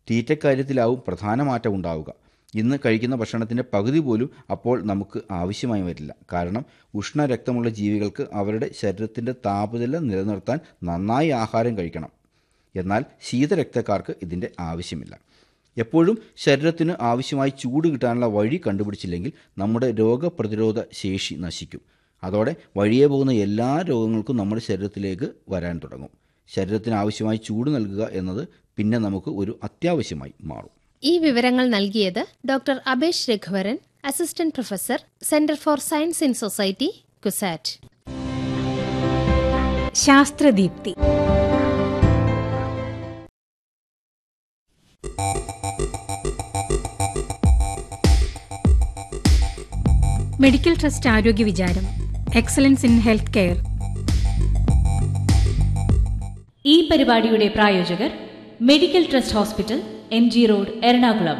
തീറ്റക്കാര്യത്തിലാവും പ്രധാന മാറ്റം ഉണ്ടാവുക ഇന്ന് കഴിക്കുന്ന ഭക്ഷണത്തിൻ്റെ പകുതി പോലും അപ്പോൾ നമുക്ക് ആവശ്യമായി വരില്ല കാരണം ഉഷ്ണരക്തമുള്ള ജീവികൾക്ക് അവരുടെ ശരീരത്തിൻ്റെ താപനില നിലനിർത്താൻ നന്നായി ആഹാരം കഴിക്കണം എന്നാൽ ശീതരക്തക്കാർക്ക് ഇതിൻ്റെ ആവശ്യമില്ല എപ്പോഴും ശരീരത്തിന് ആവശ്യമായി ചൂട് കിട്ടാനുള്ള വഴി കണ്ടുപിടിച്ചില്ലെങ്കിൽ നമ്മുടെ രോഗപ്രതിരോധ ശേഷി നശിക്കും അതോടെ വഴിയെ പോകുന്ന എല്ലാ രോഗങ്ങൾക്കും നമ്മുടെ ശരീരത്തിലേക്ക് വരാൻ തുടങ്ങും ശരീരത്തിന് ആവശ്യമായി ചൂട് നൽകുക എന്നത് പിന്നെ നമുക്ക് ഒരു അത്യാവശ്യമായി മാറും ഈ വിവരങ്ങൾ നൽകിയത് doctor Abesh Raghuvaran assistant professor centre for science in society CUSAT ശാസ്ത്രദീപ്തി മെഡിക്കൽ ട്രസ്റ്റ് ആരോഗ്യ വിചാരം എക്സലൻസ് ഇൻ ഹെൽത്ത് കെയർ ഈ പരിപാടിയുടെ പ്രായോജകർ medical trust hospital M G road Ernakulam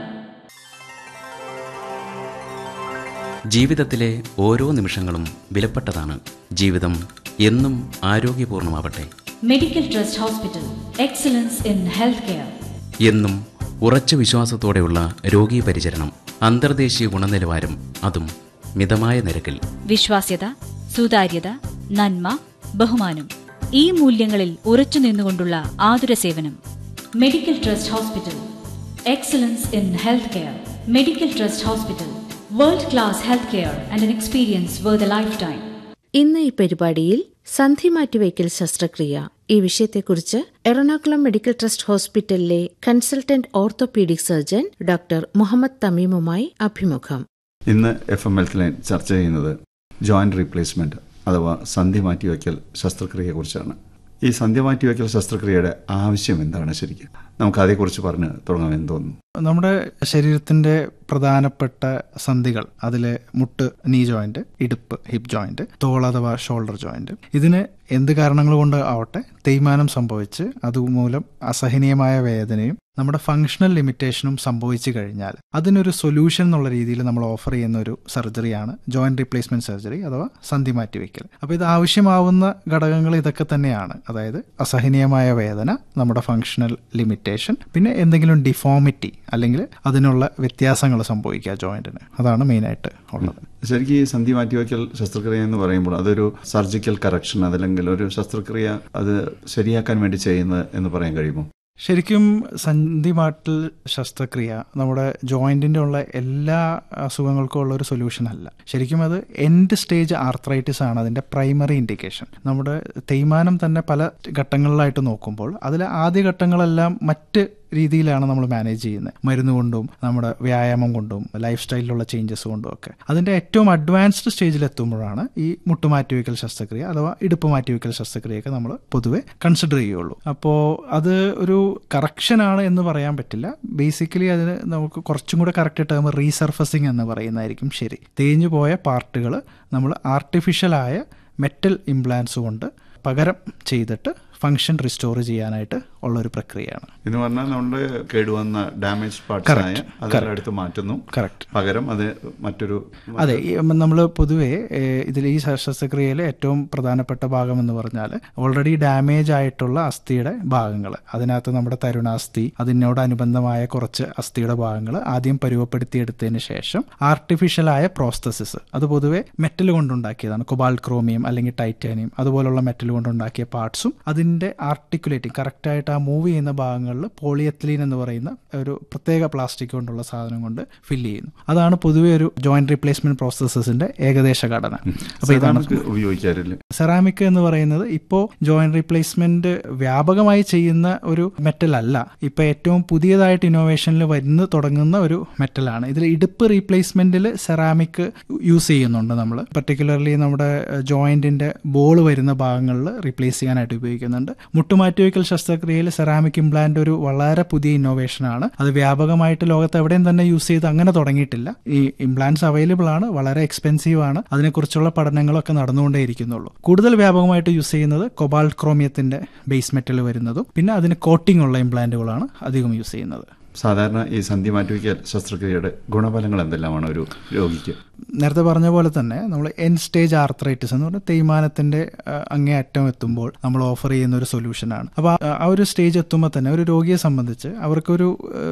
ജീവിതത്തിലെ ഓരോ നിമിഷങ്ങളും വിലപ്പെട്ടതാണ് ജീവിതം എന്നും ആരോഗ്യപൂർണമാവട്ടെ medical trust hospital excellence in health care എന്നും ഉറച്ച വിശ്വാസത്തോടെയുള്ള രോഗീ പരിചരണം അന്തർദേശീയ ഗുണനിലവാരം അതും മിതമായ നിരക്കിൽ വിശ്വാസ്യത സുതാര്യത നന്മ ബഹുമാനം ഈ മൂല്യങ്ങളിൽ ഉറച്ചു നിന്നുകൊണ്ടുള്ള ആതുര സേവനം medical trust hospital excellence in health care medical trust hospital world class health care and an experience where the life time ഇന്ന് ഈ പരിപാടിയിൽ സന്ധി മാറ്റിവയ്ക്കൽ ശസ്ത്രക്രിയ ഈ വിഷയത്തെക്കുറിച്ച് എറണാകുളം മെഡിക്കൽ ട്രസ്റ്റ് ഹോസ്പിറ്റലിലെ consultant orthopaedic surgeon doctor Muhammad തമീമുമായി അഭിമുഖം ഇന്ന് എഫ് എം ഹെൽത്ത് ലൈൻ ചർച്ച ചെയ്യുന്നത് ജോയിന്റ് റീപ്ലേസ്മെന്റ് അഥവാ സന്ധി മാറ്റിവെക്കൽ ശസ്ത്രക്രിയയെക്കുറിച്ചാണ് ഈ സന്ധി മാറ്റിവെക്കൽ ശസ്ത്രക്രിയയുടെ ആവശ്യം എന്താണ് ശരിക്കും നമുക്ക് അതേക്കുറിച്ച് പറഞ്ഞ് തുടങ്ങാമെന്ന് തോന്നുന്നു നമ്മുടെ ശരീരത്തിന്റെ പ്രധാനപ്പെട്ട സന്ധികൾ അതിലെ മുട്ട് നീ ജോയിന്റ് ഇടുപ്പ് ഹിപ്പ് ജോയിന്റ് തോൾ അഥവാ ഷോൾഡർ ജോയിന്റ് ഇതിന് എന്ത് കാരണങ്ങൾ കൊണ്ട് ആവട്ടെ തേയ്മാനം സംഭവിച്ച് അതുമൂലം അസഹനീയമായ വേദനയും നമ്മുടെ ഫങ്ഷണൽ ലിമിറ്റേഷനും സംഭവിച്ചു കഴിഞ്ഞാൽ അതിനൊരു സൊല്യൂഷൻ എന്നുള്ള രീതിയിൽ നമ്മൾ ഓഫർ ചെയ്യുന്ന ഒരു സർജറിയാണ് ജോയിന്റ് റീപ്ലേസ്മെന്റ് സർജറി അഥവാ സന്ധി മാറ്റിവെക്കൽ അപ്പോൾ ഇത് ആവശ്യമാവുന്ന ഘടകങ്ങൾ ഇതൊക്കെ തന്നെയാണ് അതായത് അസഹനീയമായ വേദന നമ്മുടെ ഫങ്ഷണൽ ലിമിറ്റേഷൻ പിന്നെ എന്തെങ്കിലും ഡിഫോമിറ്റി അല്ലെങ്കിൽ അതിനുള്ള വ്യത്യാസങ്ങൾ സംഭവിക്കുക ജോയിന്റിന് അതാണ് മെയിനായിട്ട് ഉള്ളത് ശരിക്കും ഈ സന്ധി മാറ്റിവെക്കൽ ശസ്ത്രക്രിയ എന്ന് പറയുമ്പോൾ അതൊരു സർജിക്കൽ കറക്ഷൻ അതല്ലെങ്കിൽ ഒരു ശസ്ത്രക്രിയ അത് ശരിയാക്കാൻ വേണ്ടി ചെയ്യുന്നത് എന്ന് പറയാൻ കഴിയുമോ ശരിക്കും സന്ധി മാറ്റൽ ശസ്ത്രക്രിയ നമ്മുടെ ജോയിന്റിന്റെ ഉള്ള എല്ലാ അസുഖങ്ങൾക്കും ഉള്ള ഒരു സൊല്യൂഷൻ അല്ല ശരിക്കും അത് എൻഡ് സ്റ്റേജ് ആർത്രൈറ്റിസ് ആണ് അതിന്റെ പ്രൈമറി ഇൻഡിക്കേഷൻ നമ്മുടെ തേയ്മാനം തന്നെ പല ഘട്ടങ്ങളിലായിട്ട് നോക്കുമ്പോൾ അതിലെ ആദ്യ ഘട്ടങ്ങളെല്ലാം മറ്റ് രീതിയിലാണ് നമ്മൾ മാനേജ് ചെയ്യുന്നത് മരുന്ന് കൊണ്ടും നമ്മുടെ വ്യായാമം കൊണ്ടും ലൈഫ് സ്റ്റൈലിലുള്ള ചേഞ്ചസ് കൊണ്ടും ഒക്കെ അതിൻ്റെ ഏറ്റവും അഡ്വാൻസ്ഡ് സ്റ്റേജിൽ എത്തുമ്പോഴാണ് ഈ മുട്ടുമാറ്റിവെക്കൽ ശസ്ത്രക്രിയ അഥവാ ഇടുപ്പ് മാറ്റിവെക്കൽ ശസ്ത്രക്രിയയൊക്കെ നമ്മൾ പൊതുവെ കൺസിഡർ ചെയ്യുള്ളൂ അപ്പോൾ അത് ഒരു കറക്ഷനാണ് എന്ന് പറയാൻ പറ്റില്ല ബേസിക്കലി അതിന് നമുക്ക് കുറച്ചും കൂടെ കറക്റ്റ് ടേം റീസർഫസിങ് എന്ന് പറയുന്നതായിരിക്കും ശരി തേഞ്ഞു പോയ പാർട്ടുകൾ നമ്മൾ ആർട്ടിഫിഷ്യലായ മെറ്റൽ ഇംപ്ലാൻസ് കൊണ്ട് പകരം ചെയ്തിട്ട് ഫങ്ഷൻ റിസ്റ്റോർ ചെയ്യാനായിട്ട് ഉള്ള ഒരു പ്രക്രിയയാണ് എന്ന് പറഞ്ഞാൽ നമ്മുടെ കേടുവന്ന ഡാമേജ് പാർട്സ് ആയ അതെല്ലാം എടുത്ത് മാറ്റുന്നു കറക്റ്റ് പകരം അത് മറ്റൊരു അതെ നമ്മൾ പൊതുവേ ഇതിൽ ഈ ശസ്ത്രക്രിയയിൽ ഏറ്റവും പ്രധാനപ്പെട്ട ഭാഗം എന്ന് പറഞ്ഞാൽ ഓൾറെഡി ഡാമേജ് ആയിട്ടുള്ള അസ്ഥിയുടെ ഭാഗങ്ങൾ അതിനകത്ത് നമ്മുടെ തരുണാസ്ഥി അതിനോടനുബന്ധമായ കുറച്ച് അസ്ഥിയുടെ ഭാഗങ്ങൾ ആദ്യം പരുവപ്പെടുത്തിയെടുത്തതിന് ശേഷം ആർട്ടിഫിഷ്യലായ പ്രോസ്തസിസ് അത് പൊതുവെ മെറ്റൽ കൊണ്ടുണ്ടാക്കിയതാണ് കൊബാൾ ക്രോമിയം അല്ലെങ്കിൽ ടൈറ്റാനിയം അതുപോലുള്ള മെറ്റൽ കൊണ്ടുണ്ടാക്കിയ പാർട്സും അതിൻ്റെ ആർട്ടിക്കുലേറ്റിംഗ് കറക്റ്റായിട്ട് ആ മൂവ് ചെയ്യുന്ന ഭാഗങ്ങളിൽ പോളിയത്ലീൻ എന്ന് പറയുന്ന ഒരു പ്രത്യേക പ്ലാസ്റ്റിക് കൊണ്ടുള്ള സാധനം കൊണ്ട് ഫില്ല് ചെയ്യുന്നു അതാണ് പൊതുവെ ഒരു ജോയിന്റ് റീപ്ലേസ്മെന്റ് പ്രോസസ്സസിന്റെ ഏകദേശ ഘടന അപ്പോൾ ഇതാണ് ഉപയോഗിക്കാറില്ല സെറാമിക് എന്ന് പറയുന്നത് ഇപ്പോൾ ജോയിന്റ് റീപ്ലേസ്മെന്റ് വ്യാപകമായി ചെയ്യുന്ന ഒരു മെറ്റൽ അല്ല ഇപ്പൊ ഏറ്റവും പുതിയതായിട്ട് ഇന്നോവേഷനിൽ വരുന്ന തുടങ്ങുന്ന ഒരു മെറ്റലാണ് ഇതിൽ ഇടുപ്പ് റീപ്ലേസ്മെന്റിൽ സെറാമിക് യൂസ് ചെയ്യുന്നുണ്ട് നമ്മൾ പർട്ടിക്കുലർലി നമ്മുടെ ജോയിന്റിന്റെ ബോൾ വരുന്ന ഭാഗങ്ങളിൽ റീപ്ലേസ് ചെയ്യാനായിട്ട് ഉപയോഗിക്കുന്നുണ്ട് മുട്ടുമാറ്റിവെക്കൽ ശസ്ത്രക്രിയയിൽ സെറാമിക് ഇംപ്ലാന്റ് ഒരു വളരെ പുതിയ ഇന്നോവേഷൻ ആണ് അത് വ്യാപകമായിട്ട് ലോകത്ത് എവിടെയും തന്നെ യൂസ് ചെയ്ത് അങ്ങനെ തുടങ്ങിയിട്ടില്ല ഈ ഇംപ്ലാന്റ്സ് അവൈലബിൾ ആണ് വളരെ എക്സ്പെൻസീവ് ആണ് അതിനെക്കുറിച്ചുള്ള പഠനങ്ങളൊക്കെ നടന്നുകൊണ്ടേയിരിക്കുന്നുള്ളൂ കൂടുതൽ വ്യാപകമായിട്ട് യൂസ് ചെയ്യുന്നത് കൊബാൾട്ട് ക്രോമിയത്തിന്റെ ബേസ് മെറ്റൽ വരുന്നതും പിന്നെ അതിന് കോട്ടിംഗ് ഉള്ള ഇംപ്ലാന്റുകളാണ് അധികം യൂസ് ചെയ്യുന്നത് സാധാരണ ഈ സന്ധി മാറ്റിവെക്കൽ ശസ്ത്രക്രിയയുടെ ഗുണഫലങ്ങൾ എന്തെല്ലാമാണ് ഒരു രോഗിക്ക് നേരത്തെ പറഞ്ഞ പോലെ തന്നെ നമ്മൾ എൻ സ്റ്റേജ് ആർത്രൈറ്റിസ് എന്ന് പറഞ്ഞാൽ തേയ്മാനത്തിന്റെ അങ്ങേ അറ്റം എത്തുമ്പോൾ നമ്മൾ ഓഫർ ചെയ്യുന്ന ഒരു സൊല്യൂഷനാണ് അപ്പോൾ ആ ഒരു സ്റ്റേജ് എത്തുമ്പോൾ തന്നെ ഒരു രോഗിയെ സംബന്ധിച്ച് അവർക്കൊരു